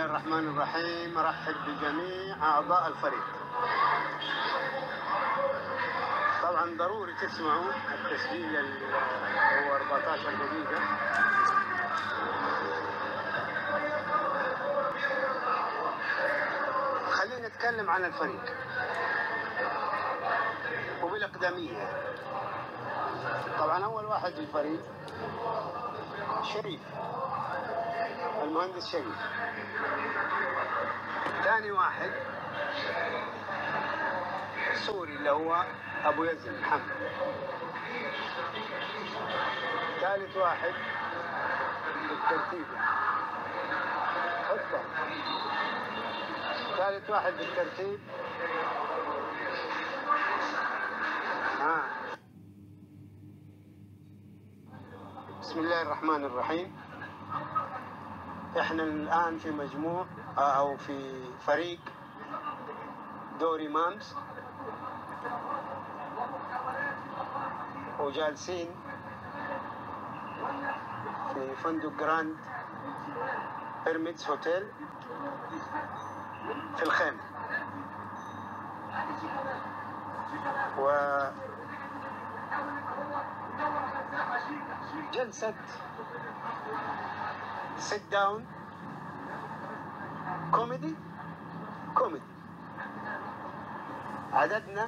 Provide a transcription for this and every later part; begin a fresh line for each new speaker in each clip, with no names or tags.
الله الرحمن الرحيم ارحب بجميع اعضاء الفريق طبعا ضروري تسمعوا التسجيل اللي هو 14 دقيقة خلينا نتكلم عن الفريق وبالأقدمية طبعا أول واحد في الفريق شريف المهندس شريف ثاني واحد سوري اللي هو ابو يزن محمد ثالث واحد بالترتيب حطه ثالث واحد بالترتيب ها بسم الله الرحمن الرحيم احنا الان في مجموع او في فريق دوري مامس وجالسين في فندق جراند بيرميدز هوتيل في الخيمة و جلسة sit down كوميدي كوميدي عددنا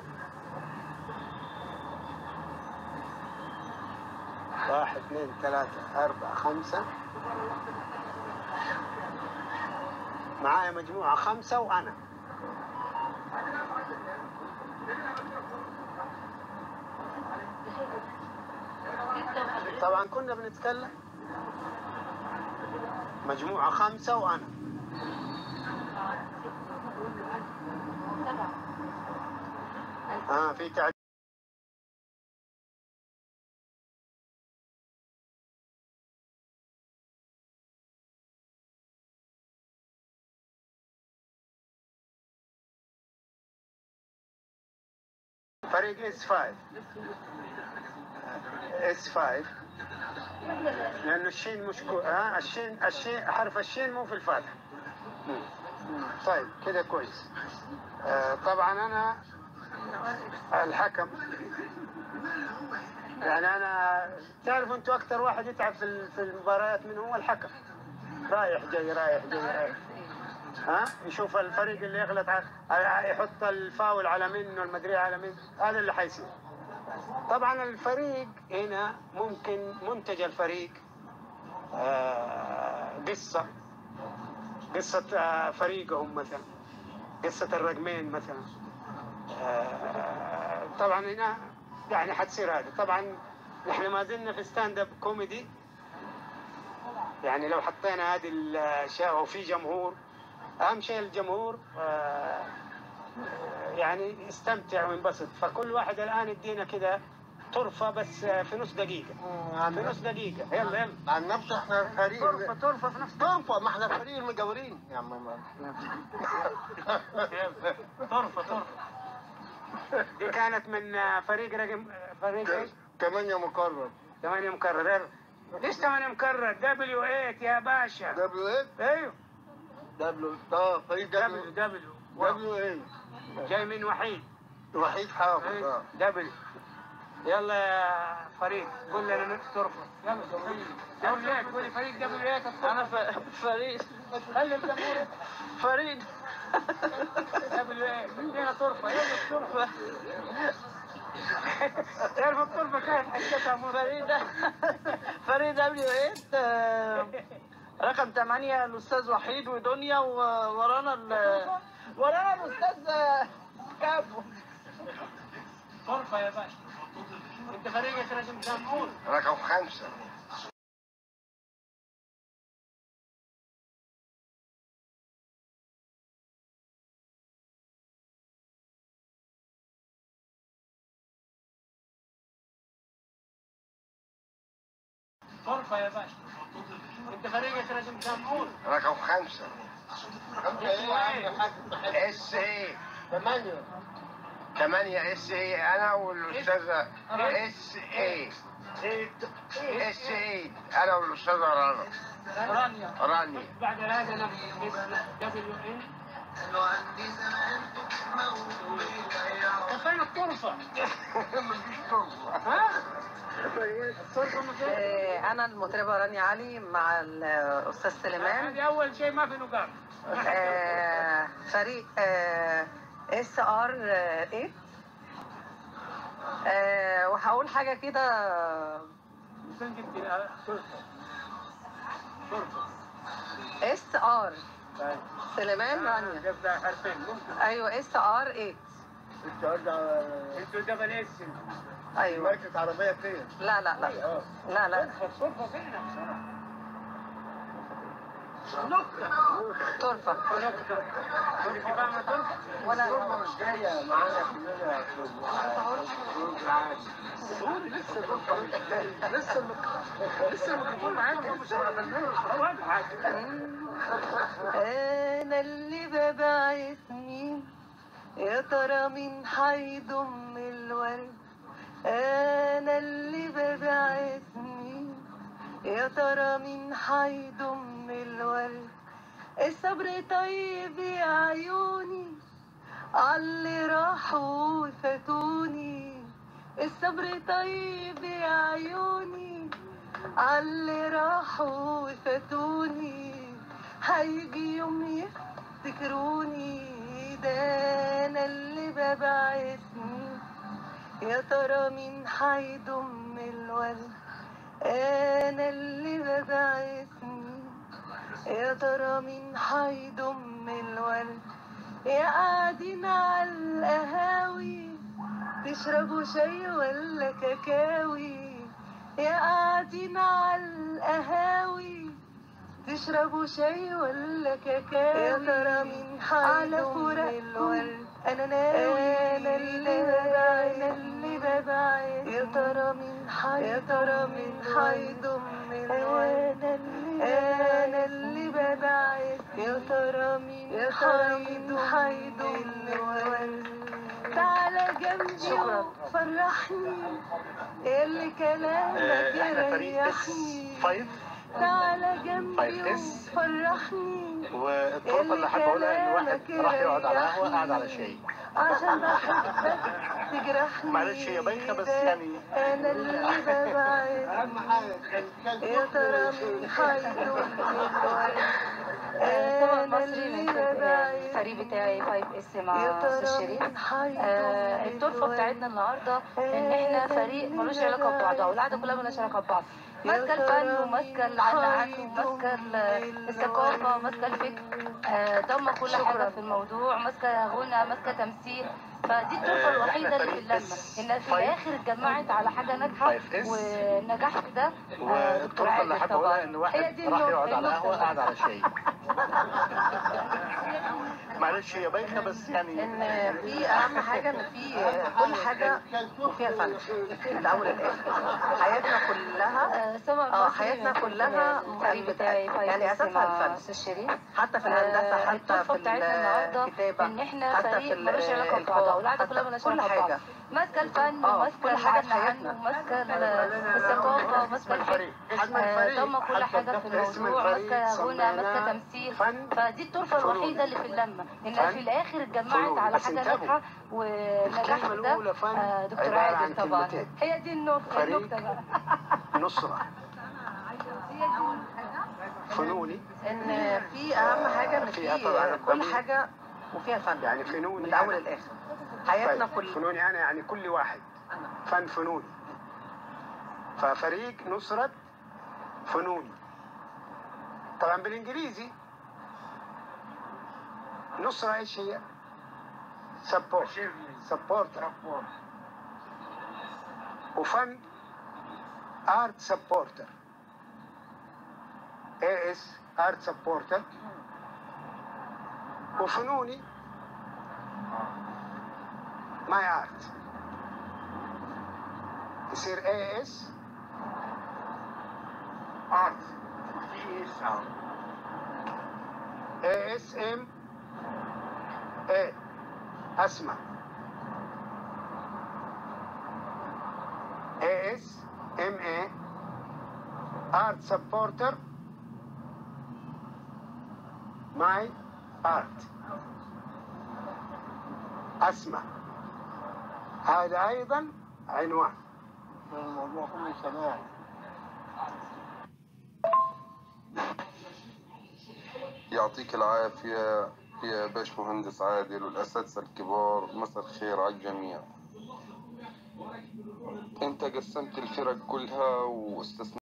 واحد اثنين ثلاثة أربعة خمسة معايا مجموعة خمسة وأنا طبعا كنا بنتكلم مجموعة خمسة وأنا آه في تعديل فريق اس 5 اس 5 لانه الشين مش كو... ها الشين الشين حرف الشين مو في الفاتحه طيب كده كويس آه طبعا انا الحكم يعني انا تعرفوا انتوا اكثر واحد يتعب في ال- في المباريات من هو الحكم رايح جاي رايح جاي رايح ها يشوف الفريق اللي يغلط ع- يحط الفاول على منه المدري على مين هذا اللي حيصير طبعا الفريق هنا ممكن منتج الفريق آه، قصة قصة آه، فريقهم مثلا قصة الرقمين مثلا آه، طبعا هنا يعني حتصير هذا طبعا نحن ما زلنا في ستاند اب كوميدي يعني لو حطينا هذه الاشياء وفي جمهور اهم شيء الجمهور آه، يعني يستمتع وينبسط فكل واحد الان يدينا كده طرفة بس آه، في نص دقيقة في نص دقيقة يلا يلا
عن نفسه احنا فريق
طرفة طرفة في نص
طرفة ما احنا فريق المجاورين يا عم ما-
يلا طرفة طرفة دي كانت من آه، فريق رقم آه، فريق ايش؟
ثمانية مقرر
ثمانية مكرر ليش ثمانية مكرر دبليو 8 يا باشا
دبليو ايه
ايوه
دبليو اه فريق
دبليو
دبليو
دبليو
دبليو ايه
جاي من وحيد
وحيد حافظ اه
دبل يلا يا فريق قول لنا نفس طرفه يلا دبل ايه قولي فريق دبل ايه
انا ف- فريق
خلي الجمهور
فريق
دبل ايه ادينا طرفه يلا الطرفه تعرف الطرفه كانت حسيتها مرة
فريق فريق دبليو 8 رقم 8 الاستاذ وحيد ودنيا وورانا ال ورانا الاستاذ آه، كابو
طرفه يا باشا انت فريقك رقم كام قول
رقم خمسة
طرفه يا باشا انت فريقك رقم كام قول
رقم خمسة خمسة ايه يا عم الحاج اس ايه ثمانية ثمانية اس اي انا والاستاذة اس اي اس اي انا والاستاذة رنا
رانيا
راني
بعد هذا نفس دبليو ان فين الطرفة؟
مفيش طرفة
ها؟ الطرفة ما فيش
آه، أنا المطربة رانيا علي مع الأستاذ سليمان
هذه أول شيء ما في نقاط
آه، فريق اس ار 8 آه، وهقول حاجة كده
فين جبت الطرفة؟ طرفة
اس ار
طيب
سليمان رانيا
جبت حرفين ممكن
أيوه اس ار 8
انتوا دبل اس
أيوه
ماركة عربية فين؟
لا لا لا لا لا
الطرفة فين بصراحة؟
طرفة
نقطة كنت فاهمة طرفة؟
ولا
الطرفة مش جاية معانا كلنا في عادي
لسه لسه لسه الميكروفون معاك مش واضحة
أنا اللي ببعت مين يا ترى مين هيضم الورد أنا اللي ببعت مين يا ترى مين هيضم الورد الصبر طيب يا عيوني عاللي راحوا وفاتوني الصبر طيب يا عيوني عاللي راحوا وفاتوني هيجي يوم يفتكروني ده انا اللي ببعتني يا ترى مين هيضم الورد انا اللي ببعتني يا ترى مين هيضم الورد يا قاعدين على القهاوي تشربوا شاي ولا كاكاوي يا قاعدين على القهاوي تشربوا شاي ولا كاكاوي يا ترى مين على فراق الورد انا ناوي انا اللي ببعد انا اللي ببعد يا ترى مين حي يا ترى مين هيضم الورد انا اللي انا اللي ببعد يا ترى مين يا ترى مين هيضم الورد تعالى جنبي وفرحني اللي كلامك
احنا فريق اس
يريحني
5
تعالى جنبي
طيب، اس.
وفرحني
والطرفة اللي هقولها ان واحد راح يقعد على قهوة قاعد على شاي
عشان بحبك تجرحني
معلش هي بايخة بس يعني
انا اللي ببعد
اهم حاجة كان كان
يا ترى مين هيدوم
طبعا
انا
مصري
اللي
من
ببعد
الفريق بتاعي 5 اس
يا
مع
ترى
استاذ شريف
مين
آه،
هيدوم
الطرفة بتاعتنا النهارده ان احنا فريق ملوش علاقه ببعض او القعده كلها ملهاش علاقه ببعض ماسكه الفن وماسكه العناعات وماسكه ال- الثقافه وماسكه الفكر آه، ضمه كل حاجه في الموضوع ماسكه غنى ماسكه تمثيل فدي الطرفه
آه،
الوحيده
إحنا
اللي في
فريق
اللمه
S
انها في
five.
الاخر اتجمعت على حاجه ناجحه
5S.
والنجاح في ده آه، دكتور
والطرفة اللي
عادل
حابب اقولها
طبعا
ان
هي
واحد
دي
راح
النقطة-
يقعد على
النقطة
قهوة
اللي-
قاعد على شاي معلش هي بايخة بس يعني
ان في اهم حاجه ان في كل حاجه وفيها فن من الاول للاخر حياتنا كلها
آه، سواء
اه
مصري
حياتنا
من
كلها
الفريق بتاعي
يعني اساسها
مع
الفن
استاذ شريف
حتى في الهندسه
آه،
حتى
الطرفة
في
بتاعتنا النهارده
الكتابه
ان احنا
حتى في
فريق
ال-
ملوش علاقه ببعض او القعده كلها
حتى
ملهاش
كل
علاقه ببعض
حاجه
ماسكه الفن
اه،
وماسكه
كل حاجة في
العناعات
حياتنا.
وماسكه ال- الثقافه وماسكه الفكر
اسم
آه،
الفريق
ضمه كل
حتى
حاجه في
الدفتر اسم
الموضوع
الفريق
ماسكه غنى
سميناه
ماسكه تمثيل
فن
فدي الطرفه
فنون.
الوحيده اللي في اللمه انها
فن
في الاخر اتجمعت
فنون.
على
بس
حاجه
انتبهوا.
ناجحه ونجاح
الكلمة
في ده
الأولى فن
آه، دكتور
عبارة عن
عادل طبعا
كلمتين.
هي دي النقطه
فريق
النقطه بقى
نصرة فنوني
ان في اهم حاجه ان
فيها طبعاً
في كل
الضمير.
حاجه وفيها فن
يعني فنوني
من الاول
أنا.
للاخر حياتنا
طيب،
كلها
فنوني أنا يعني كل واحد فن فنوني ففريق نصرة فنوني طبعا بالإنجليزي نصرة إيش هي؟ سبورت سبورت وفن ارت سبورتر اي اس ارت سبورتر وفنوني ماي ارت يصير اي اس
ارت في ساوند
اي اس ام اي اسمع ام اي ارت سبورتر ماي ارت اسمع هذا ايضا عنوان
الموضوع كله سماعي
يعطيك العافية يا باش مهندس عادل والأساتذة الكبار مساء الخير على الجميع انت قسمت الفرق كلها واستثنيت